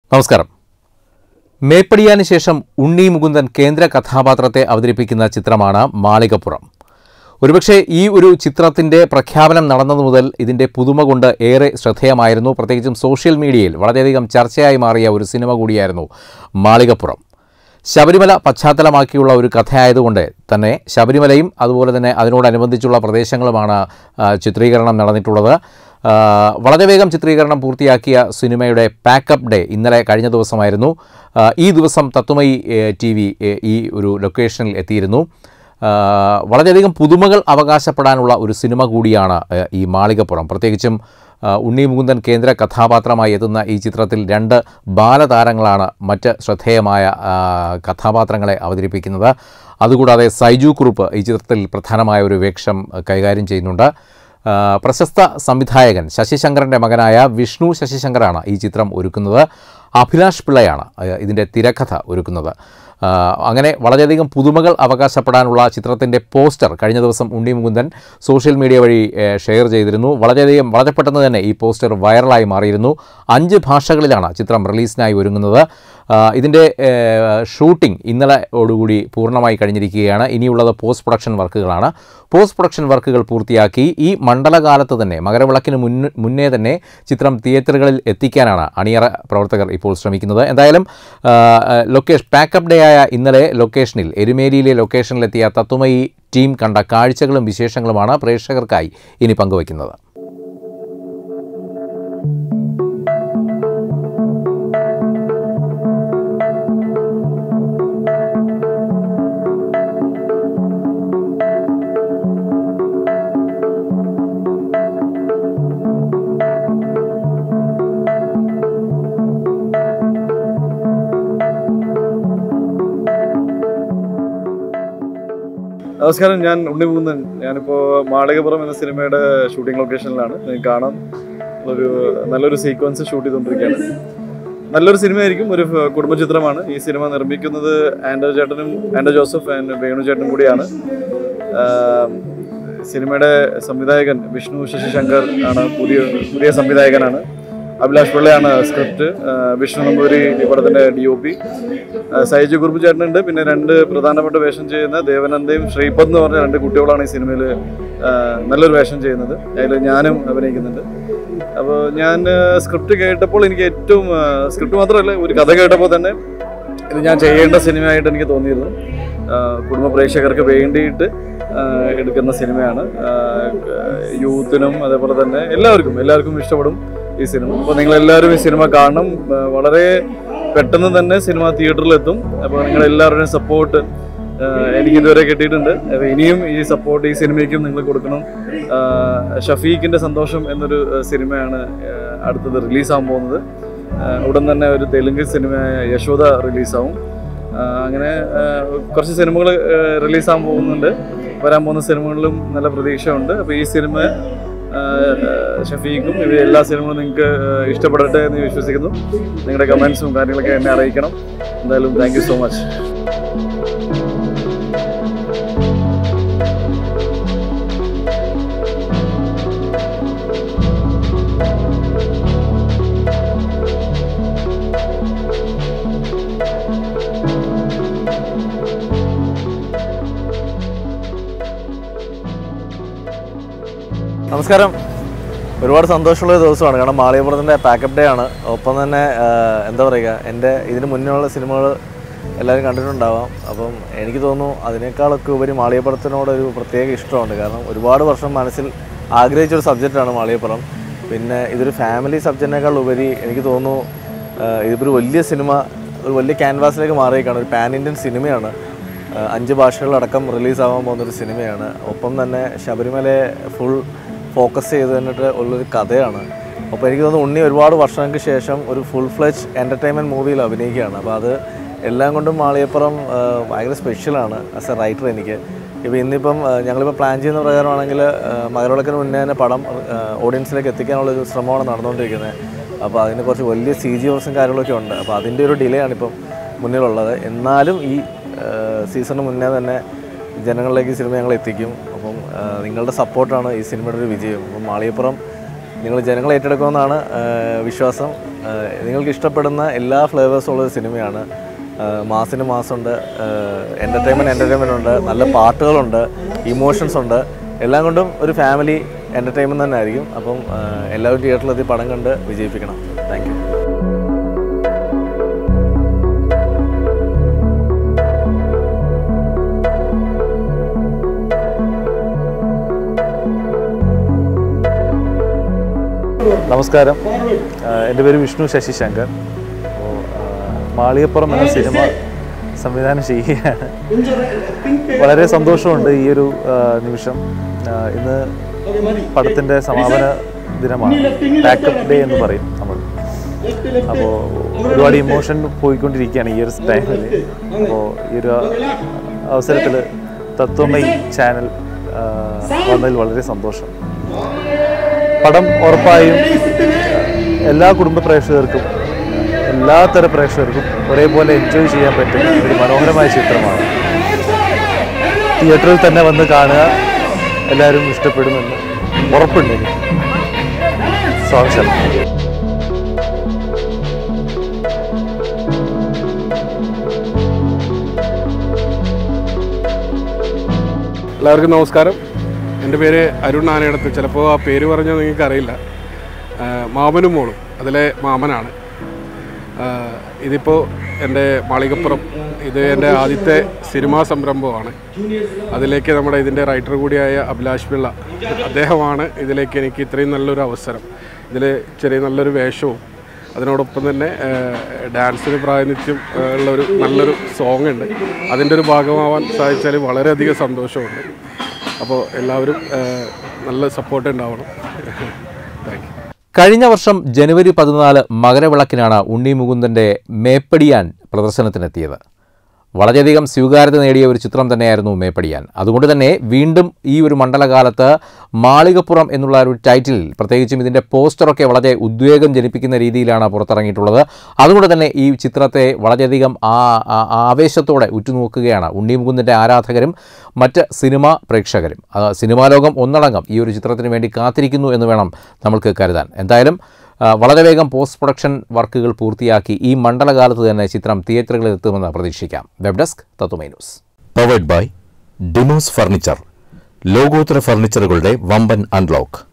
നമസ്കാരം മേപ്പടിയാന് ശേഷം ഉണ്ണി മുകുന്ദൻ കേന്ദ്ര കഥാപാത്രത്തെ അവതരിപ്പിക്കുന്ന ചിത്രമാണ് മാളികപ്പുറം ഒരുപക്ഷെ ഈ ഒരു ചിത്രത്തിൻ്റെ പ്രഖ്യാപനം നടന്നതു മുതൽ ഇതിൻ്റെ പുതുമ കൊണ്ട് ഏറെ ശ്രദ്ധേയമായിരുന്നു പ്രത്യേകിച്ചും സോഷ്യൽ മീഡിയയിൽ വളരെയധികം ചർച്ചയായി മാറിയ ഒരു സിനിമ കൂടിയായിരുന്നു മാളികപ്പുറം ശബരിമല പശ്ചാത്തലമാക്കിയുള്ള ഒരു കഥയായതുകൊണ്ട് തന്നെ ശബരിമലയും അതുപോലെ തന്നെ അതിനോടനുബന്ധിച്ചുള്ള പ്രദേശങ്ങളുമാണ് ആ, ചിത്രീകരണം നടന്നിട്ടുള്ളത് ആ, വളരെ വേഗം ചിത്രീകരണം പൂർത്തിയാക്കിയ സിനിമയുടെ പാക്കപ്പ് ഡേ ഇന്നലെ കഴിഞ്ഞ ദിവസമായിരുന്നു ആ, ഈ ദിവസം തത്വമയി ടി വി ഈ ഒരു ലൊക്കേഷനിൽ എത്തിയിരുന്നു ആ, വളരെയധികം പുതുമകൾ അവകാശപ്പെടാനുള്ള ഒരു സിനിമ കൂടിയാണ് ആ, ഈ മാളികപ്പുറം പ്രത്യേകിച്ചും ആ, ഉണ്ണി മുകുന്ദൻ കേന്ദ്ര കഥാപാത്രമായി എത്തുന്ന ഈ ചിത്രത്തിൽ രണ്ട് ബാലതാരങ്ങളാണ് മറ്റ് ശ്രദ്ധേയമായ ആ, കഥാപാത്രങ്ങളെ അവതരിപ്പിക്കുന്നത് അതുകൂടാതെ സൈജു കുറുപ്പ് ഈ ചിത്രത്തിൽ പ്രധാനമായ ഒരു വേഷം കൈകാര്യം ചെയ്യുന്നുണ്ട് ആ, പ്രശസ്ത സംവിധായകൻ ശശിശങ്കറിൻ്റെ മകനായ വിഷ്ണു ശശിശങ്കറാണ് ഈ ചിത്രം ഒരുക്കുന്നത് അഭിലാഷ് പിള്ളയാണ് ആ, ഇതിൻ്റെ തിരക്കഥ ഒരുക്കുന്നത് ആ, അങ്ങനെ വളരെയധികം പുതുമകൾ അവകാശപ്പെടാനുള്ള ചിത്രത്തിൻ്റെ പോസ്റ്റർ കഴിഞ്ഞ ദിവസം ഉണ്ണി മുകുന്ദൻ സോഷ്യൽ മീഡിയ വഴി ഏ, ഷെയർ ചെയ്തിരുന്നു വളരെയധികം വളരെ പെട്ടെന്ന് തന്നെ ഈ പോസ്റ്റർ വൈറലായി മാറിയിരുന്നു അഞ്ച് ഭാഷകളിലാണ് ചിത്രം റിലീസിനായി ഒരുങ്ങുന്നത് ആ, ഇതിൻ്റെ ഏ, ഷൂട്ടിംഗ് ഇന്നലെയോടുകൂടി പൂർണ്ണമായി കഴിഞ്ഞിരിക്കുകയാണ് ഇനിയുള്ളത് പോസ്റ്റ് പ്രൊഡക്ഷൻ വർക്കുകളാണ് പോസ്റ്റ് പ്രൊഡക്ഷൻ വർക്കുകൾ പൂർത്തിയാക്കി ഈ മണ്ഡലകാലത്ത് തന്നെ മകരവിളക്കിന് മുൻ മുന്നേ തന്നെ ചിത്രം തിയേറ്ററുകളിൽ എത്തിക്കാനാണ് അണിയറ പ്രവർത്തകർ ഇപ്പോൾ ശ്രമിക്കുന്നത് എന്തായാലും ആ, ലൊക്കേഷൻ പാക്കപ്പ് ഡേ ആയ ഇന്നലെ ലൊക്കേഷനിൽ എരുമേലിയിലെ ലൊക്കേഷനിലെത്തിയ തത്വമയി ടീം കണ്ട കാഴ്ചകളും വിശേഷങ്ങളുമാണ് പ്രേക്ഷകർക്കായി ഇനി പങ്കുവയ്ക്കുന്നത് നമസ്കാരം ഞാൻ ഉണ്ണി മുകുന്ദൻ ഞാനിപ്പോൾ മാളികപ്പുറം എന്ന സിനിമയുടെ ഷൂട്ടിംഗ് ലൊക്കേഷനിലാണ് നിങ്ങൾക്ക് കാണാം ഒരു നല്ലൊരു സീക്വൻസ് ഷൂട്ട് ചെയ്തുകൊണ്ടിരിക്കുകയാണ് നല്ലൊരു സിനിമയായിരിക്കും ഒരു ഫ- കുടുംബ ചിത്രമാണ് ഈ സിനിമ നിർമ്മിക്കുന്നത് ആൻഡോ ചേട്ടനും ആൻഡോ ജോസഫ് ആൻഡ് വേണു ചേട്ടനും കൂടിയാണ് ആം, സിനിമയുടെ സംവിധായകൻ വിഷ്ണു ശശിശങ്കർ ആണ് പുതിയ പുതിയ സംവിധായകനാണ് അഭിലാഷ് പിള്ളയാണ് സ്ക്രിപ്റ്റ് വിഷ്ണു നമ്പൂരി ഈ പടത്തിന്റെ D O P Saiju Kurup ചേട്ടനുണ്ട് പിന്നെ രണ്ട് പ്രധാനപ്പെട്ട വേഷം ചെയ്യുന്ന ദേവനന്ദയും ശ്രീപദ് എന്ന് പറഞ്ഞ രണ്ട് കുട്ടികളാണ് ഈ സിനിമയിൽ നല്ലൊരു വേഷം ചെയ്യുന്നത് അതിൽ ഞാനും അഭിനയിക്കുന്നുണ്ട് അപ്പോൾ ഞാൻ സ്ക്രിപ്റ്റ് കേട്ടപ്പോൾ എനിക്ക് ഏറ്റവും സ്ക്രിപ്റ്റ് മാത്രമല്ല ഒരു കഥ കേട്ടപ്പോൾ തന്നെ ഇത് ഞാൻ ചെയ്യേണ്ട സിനിമയായിട്ട് എനിക്ക് തോന്നിയിരുന്നു ആ, കുടുംബ പ്രേക്ഷകർക്ക് വേണ്ടിയിട്ട് ആ, എടുക്കുന്ന സിനിമയാണ് ആ, യൂത്തിനും അതേപോലെ തന്നെ എല്ലാവർക്കും എല്ലാവർക്കും ഇഷ്ടപ്പെടും ഈ സിനിമ അപ്പോൾ നിങ്ങൾ എല്ലാവരും ഈ സിനിമ കാണണം ആ, വളരെ പെട്ടെന്ന് തന്നെ സിനിമ തിയേറ്ററിൽ എത്തും അപ്പോൾ നിങ്ങൾ എല്ലാവരുടെയും സപ്പോർട്ട് എനിക്ക് ഇതുവരെ കിട്ടിയിട്ടുണ്ട് അപ്പോൾ ഇനിയും ഈ സപ്പോർട്ട് ഈ സിനിമയ്ക്കും നിങ്ങൾ കൊടുക്കണം ആ, ഷഫീഖിന്റെ സന്തോഷം എന്നൊരു ആ, സിനിമയാണ് ആ, അടുത്തത് റിലീസാകാൻ പോകുന്നത് ആ, ഉടൻ തന്നെ ഒരു തെലുങ്ക് സിനിമയായ യശോദ റിലീസാവും ആ, അങ്ങനെ ആ, കുറച്ച് സിനിമകൾ റിലീസാകാൻ പോകുന്നുണ്ട് വരാൻ പോകുന്ന സിനിമകളിലും നല്ല പ്രതീക്ഷയുണ്ട് അപ്പോൾ ഈ സിനിമ ആ, ഷഫീഖും ഇവ എല്ലാ സിനിമകളും നിങ്ങൾക്ക് ഇഷ്ടപ്പെടട്ടെ എന്ന് വിശ്വസിക്കുന്നു നിങ്ങളുടെ കമൻസും കാര്യങ്ങളൊക്കെ എന്നെ അറിയിക്കണം എന്തായാലും താങ്ക് യു സോ മച്ച് നമസ്കാരം ഒരുപാട് സന്തോഷമുള്ള ഒരു ദിവസമാണ് കാരണം മാളികപ്പുറത്തിൻ്റെ പാക്കപ്പ് ഡേ ആണ് ഒപ്പം തന്നെ ആ, എന്താ പറയുക എൻ്റെ ഇതിന് മുന്നേയുള്ള സിനിമകൾ എല്ലാവരും കണ്ടിട്ടുണ്ടാവാം അപ്പം എനിക്ക് തോന്നുന്നു അതിനേക്കാളൊക്കെ ഉപരി മാളികപ്പുറത്തിനോട് ഒരു പ്രത്യേക ഇഷ്ടമുണ്ട് കാരണം ഒരുപാട് വർഷം മനസ്സിൽ ആഗ്രഹിച്ചൊരു സബ്ജക്റ്റാണ് മാളികപ്പുറം പിന്നെ ഇതൊരു ഫാമിലി സബ്ജക്റ്റിനേക്കാൾ ഉപരി എനിക്ക് തോന്നുന്നു ആ, ഇതിപ്പോൾ ഒരു വലിയ സിനിമ ഒരു വലിയ ക്യാൻവാസിലേക്ക് മാറിയേക്കാണ് ഒരു പാൻ ഇന്ത്യൻ സിനിമയാണ് ആ, അഞ്ച് ഭാഷകളിലടക്കം റിലീസാവാൻ പോകുന്ന ഒരു സിനിമയാണ് ഒപ്പം തന്നെ ശബരിമലയെ ഫുൾ ഫോക്കസ് ചെയ്ത് തന്നിട്ട് ഉള്ളൊരു കഥയാണ് അപ്പോൾ എനിക്ക് തോന്നുന്നു ഉണ്ണി ഒരുപാട് വർഷങ്ങൾക്ക് ശേഷം ഒരു ഫുൾ ഫ്ലെജ് എൻ്റർടൈൻമെൻറ്റ് മൂവിയിൽ അഭിനയിക്കുകയാണ് അപ്പോൾ അത് എല്ലാം കൊണ്ടും മാളിയപ്പുറം ആ, ഭയങ്കര സ്പെഷ്യലാണ് ആസ് എ റൈറ്റർ എനിക്ക് ഇപ്പോൾ ഇന്നിപ്പം ആ, ഞങ്ങളിപ്പോൾ പ്ലാൻ ചെയ്യുന്ന പ്രകാരമാണെങ്കിൽ ആ, മകരവിളക്കിന് മുന്നേ തന്നെ പടം ഓഡിയൻസിലേക്ക് എത്തിക്കാനുള്ളൊരു ശ്രമമാണ് നടന്നുകൊണ്ടിരിക്കുന്നത് അപ്പോൾ അതിന് കുറച്ച് വലിയ സി ജി വർക്സും കാര്യങ്ങളൊക്കെ ഉണ്ട് അപ്പോൾ അതിൻ്റെ ഒരു ഡിലേ ആണിപ്പം മുന്നിലുള്ളത് എന്നാലും ഈ സീസണിന് മുന്നേ തന്നെ ജനങ്ങളിലേക്ക് ഈ സിനിമ ഞങ്ങൾ എത്തിക്കും അപ്പം ആ, നിങ്ങളുടെ സപ്പോർട്ടാണ് ഈ സിനിമയുടെ ഒരു വിജയം അപ്പം മാളിയപ്പുറം നിങ്ങൾ ജനങ്ങൾ ഏറ്റെടുക്കുമെന്നാണ് ആ, വിശ്വാസം ആ, നിങ്ങൾക്ക് ഇഷ്ടപ്പെടുന്ന എല്ലാ ഫ്ലേവേഴ്സും ഉള്ള ഒരു സിനിമയാണ് ആ, മാസിന് മാസമുണ്ട് എൻ്റർടൈൻമെൻറ്റ് എൻ്റർടൈൻമെൻ്റ് ഉണ്ട് നല്ല പാട്ടുകളുണ്ട് ഇമോഷൻസ് ഉണ്ട് എല്ലാം കൊണ്ടും ഒരു ഫാമിലി എൻ്റർടൈൻമെൻറ്റ് തന്നെ ആയിരിക്കും അപ്പം ആ, എല്ലാവരും തിയേറ്ററിലെത്തി പടം കണ്ട് വിജയിപ്പിക്കണം താങ്ക് യു നമസ്കാരം ആ, എൻ്റെ പേര് വിഷ്ണു ശശിശങ്കർ അപ്പോൾ മാളികപ്പുറം എന്ന സിനിമ സംവിധാനം ചെയ്യുകയാണ് വളരെ സന്തോഷമുണ്ട് ഈ ഒരു ആ, നിമിഷം ആ, ഇന്ന് പടത്തിൻ്റെ സമാപന ദിനമാണ് പാക്കപ്പ് ഡേ എന്ന് പറയും നമ്മൾ അപ്പോൾ ഒരുപാട് ഇമോഷൻ പോയിക്കൊണ്ടിരിക്കുകയാണ് ഈ ഒരു ടൈമിൽ അപ്പോൾ ഈ ഒരു അവസരത്തിൽ തത്വമയി ചാനൽ ആ, വന്നതിൽ വളരെ സന്തോഷം പടം ഉറപ്പായും എല്ലാ കുടുംബ പ്രേക്ഷകർക്കും എല്ലാ തരം പ്രേക്ഷകർക്കും ഒരേപോലെ എൻജോയ് ചെയ്യാൻ പറ്റുന്ന ഒരു മനോഹരമായ ചിത്രമാണ് തിയേറ്ററിൽ തന്നെ വന്ന് കാണുക എല്ലാവരും ഇഷ്ടപ്പെടുമെന്ന് ഉറപ്പുണ്ട് എനിക്ക് സ്വാഗതം എല്ലാവർക്കും നമസ്കാരം എൻ്റെ പേര് അരുൺ ആനയിടത്ത് ചിലപ്പോൾ ആ പേര് പറഞ്ഞാൽ നിങ്ങൾക്ക് അറിയില്ല മാമനും മോളും അതിലെ മാമനാണ് ആ, ഇതിപ്പോൾ എൻ്റെ മാളികപ്പുറം ഇത് എൻ്റെ ആദ്യത്തെ സിനിമാ സംരംഭമാണ് അതിലേക്ക് നമ്മുടെ ഇതിൻ്റെ റൈറ്റർ കൂടിയായ അഭിലാഷ് പിള്ള അദ്ദേഹമാണ് ഇതിലേക്ക് എനിക്ക് ഇത്രയും നല്ലൊരു അവസരം ഇതിൽ ചെറിയ നല്ലൊരു വേഷവും അതിനോടൊപ്പം തന്നെ ആ, ഡാൻസിന് പ്രാതിനിധ്യം ആ, ഉള്ള ഒരു നല്ലൊരു സോങ് ഉണ്ട് അതിൻ്റെ ഒരു ഭാഗമാവാൻ സാധിച്ചാൽ വളരെയധികം സന്തോഷമുണ്ട് അപ്പോൾ എല്ലാവരും ആ, നല്ല സപ്പോർട്ട് ഉണ്ടാവണം താങ്ക് യു കഴിഞ്ഞ വർഷം ജനുവരി പതിനാല് മകരവിളക്കിനാണ് ഉണ്ണി മുകുന്ദൻ്റെ മേപ്പടിയാൻ പ്രദർശനത്തിനെത്തിയത് വളരെയധികം സ്വീകാര്യത നേടിയ ഒരു ചിത്രം തന്നെയായിരുന്നു മേപ്പടിയാൻ അതുകൊണ്ട് തന്നെ വീണ്ടും ഈ ഒരു മണ്ഡലകാലത്ത് മാളികപ്പുറം എന്നുള്ള ഒരു ടൈറ്റിൽ പ്രത്യേകിച്ചും ഇതിൻ്റെ പോസ്റ്ററൊക്കെ വളരെ ഉദ്വേഗം ജനിപ്പിക്കുന്ന രീതിയിലാണ് പുറത്തിറങ്ങിയിട്ടുള്ളത് അതുകൊണ്ട് തന്നെ ഈ ചിത്രത്തെ വളരെയധികം ആ ആ- ആവേശത്തോടെ ഉറ്റുനോക്കുകയാണ് ഉണ്ണി മുകുന്ദൻ്റെ ആരാധകരും മറ്റ് സിനിമാ പ്രേക്ഷകരും ആ, സിനിമാ ലോകം ഒന്നടങ്കം ഈ ഒരു ചിത്രത്തിന് വേണ്ടി കാത്തിരിക്കുന്നു എന്ന് വേണം നമ്മൾക്ക് കരുതാൻ എന്തായാലും ആ, വളരെ വേഗം പോസ്റ്റ് പ്രൊഡക്ഷൻ വർക്കുകൾ പൂർത്തിയാക്കി ഈ മണ്ഡലകാലത്ത് തന്നെ ചിത്രം തിയേറ്ററുകളിൽ എത്തുമെന്ന് പ്രതീക്ഷിക്കാം web desk Tatwamayi news powered by Demos furniture ലോകോത്തര ഫർണിച്ചറുകളുടെ വമ്പൻ അൺലോക്ക്